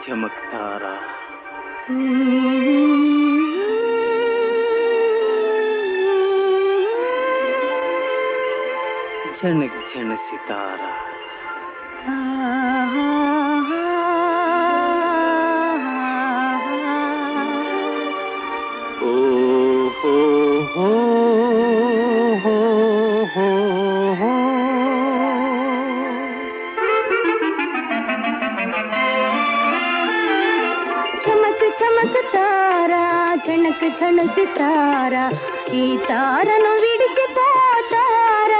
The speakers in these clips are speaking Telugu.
చమక్ తారా झनक झन सितारा ओ हो हो हो हो हो చమక్ చమక్ తారా చణక్ చణక్ తారా ఈ తారను విడిచిపోతారా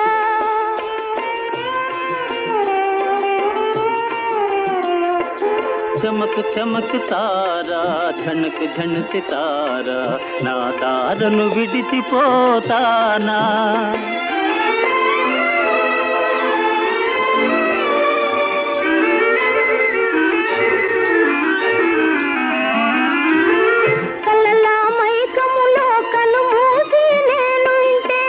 చమక్ చమక్ తారా ఝనక్ ఝన్ సితారా నా తారను విడిచిపోతానా కలలా మైకములో కను మూసి నేనుంటే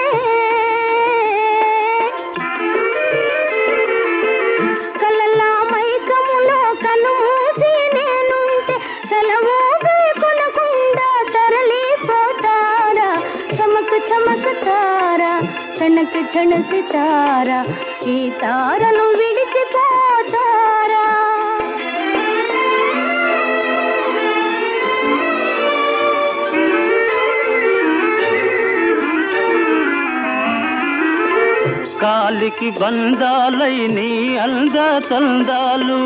కలలా మైకములో కను మూసి నేనుంటే సెలవు కొనకుండా తరలిపోతారా చమక్ చమక్ తారా చణక్ చణక్ తారా ఈ తారను విడిచిపోతారా కాలికి బంధాలై నీ అంద తందాలు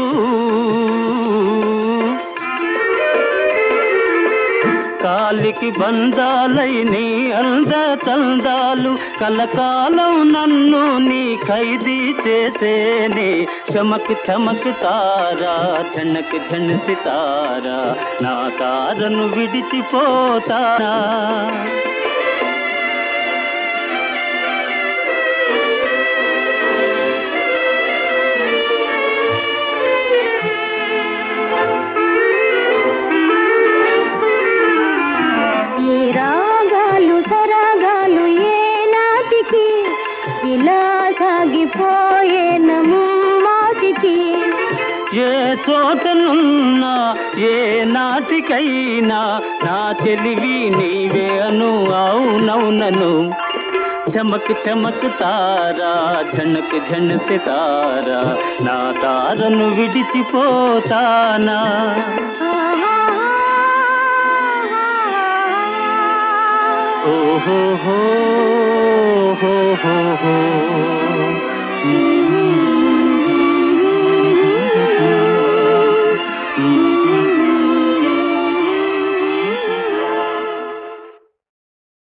కాలికి బంధాలై నీ అంద తందాలు కలకాలం నన్ను నీ ఖైదీ చేసేనే చమక్ చమక్ తారా ఝనక్ ఝన్ సితారా నా తారను విడిచిపోతారా ఈ రాగాలు సరాగాలు ఏ నాటికి ఇలా సాగిపోయేనము మాటికి ఏ చోటనున్నా ఏ నాటికైనా నా తెలివి నీవే అను అవునవునను చమక్ చమక్ తారా ఝనక్ ఝన్ సితారా నా తారను విడిచిపోతానా ఓహో